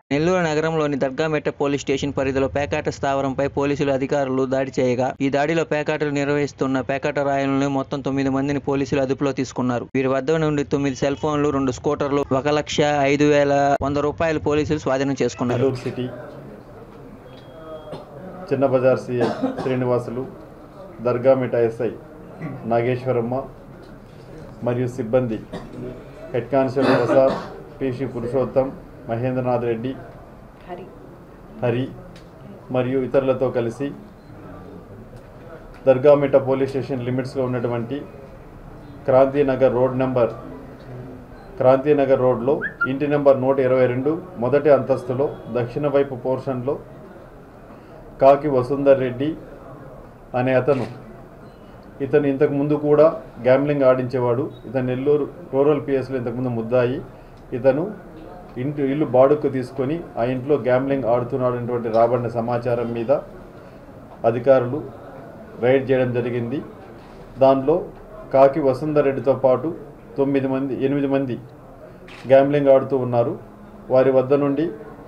నెల్లూరు నగరంలోని దర్గామెట్ట police station పరిధిలో పేకాట స్థావరంపై పోలీసులు అధికారులు దాడి చేయగా ఈ దాడిలో పేకాటలు నిర్వహిస్తున్న పేకాట రాయలను మొత్తం తొమ్మిది మందిని పోలీసులు అదుపులో తీసుకున్నారు వీరి వద్ద నుండి తొమ్మిది సెల్ ఫోన్లు రెండు స్కూటర్లు ఒక లక్ష ఐదు వేల వంద రూపాయలు పోలీసులు స్వాధీనం చేసుకున్నారు Nellore city Chinna Bazar CI Srinivasulu Dargamitta SI Nageswaramma మరియు సిబ్బంది head constable Prasad PC Purushottam Mahendranath Reddy Hari Hari మరియు ఇతరులతో కలిసి దర్గామిట్ట పోలీస్ స్టేషన్ లిమిట్స్లో ఉన్నటువంటి క్రాంతినగర్ రోడ్ నెంబర్ క్రాంతినగర్ రోడ్లో ఇంటి నెంబర్ నూట ఇరవై రెండు మొదటి అంతస్తులో దక్షిణ వైపు పోర్షన్లో కాకి వసుందర్ రెడ్డి అనే అతను ఇతను ఇంతకు ముందు కూడా గ్యాంబ్లింగ్ ఆడించేవాడు ఇతను నెల్లూరు రూరల్ పిఎస్లో ఇంతకుముందు ముద్దాయి ఇతను ఇంటి ఇల్లు బాడుక్కు తీసుకొని ఆ ఇంట్లో గ్యాంబ్లింగ్ ఆడుతున్నాడనేటువంటి రాబడిన సమాచారం మీద అధికారులు రైడ్ చేయడం జరిగింది దానిలో కాకి వసుందర్ రెడ్డితో పాటు తొమ్మిది మంది ఎనిమిది మంది గ్యాంబ్లింగ్ ఆడుతూ ఉన్నారు వారి వద్ద నుండి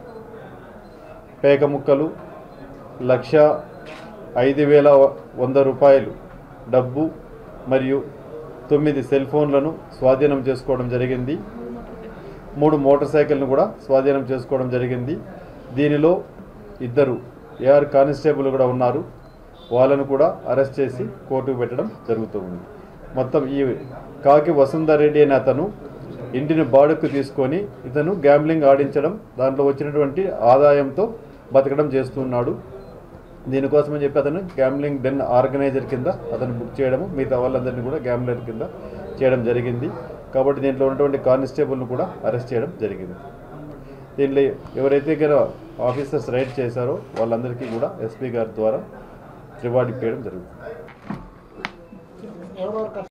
పేక ముక్కలు లక్ష ఐదు వేల వంద రూపాయలు డబ్బు మరియు తొమ్మిది సెల్ ఫోన్లను స్వాధీనం చేసుకోవడం జరిగింది మూడు మోటార్ సైకిల్ను కూడా స్వాధీనం చేసుకోవడం జరిగింది దీనిలో ఇద్దరు ఏఆర్ కానిస్టేబుల్ కూడా ఉన్నారు వాళ్ళను కూడా అరెస్ట్ చేసి కోర్టుకు పెట్టడం జరుగుతూ ఉంది మొత్తం ఈ కాకి వసుంధర్ రెడ్డి అనే అతను ఇంటిని బాడుకు తీసుకొని ఇతను గ్యాంబ్లింగ్ ఆడించడం దాంట్లో వచ్చినటువంటి ఆదాయంతో బతకడం చేస్తున్నాడు దీనికోసమని చెప్పి అతను గ్యాంబ్లింగ్ డెన్ ఆర్గనైజర్ కింద అతను బుక్ చేయడము మిగతా వాళ్ళందరినీ కూడా గ్యాంబ్లర్ కింద చేయడం జరిగింది కాబట్టి దీంట్లో ఉన్నటువంటి కానిస్టేబుల్ను కూడా అరెస్ట్ చేయడం జరిగింది దీంట్లో ఎవరైతే గల ఆఫీసర్స్ రైడ్ చేశారో వాళ్ళందరికీ కూడా ఎస్పీ గారి ద్వారా రివార్డ్ ఇప్పించడం జరుగుతుంది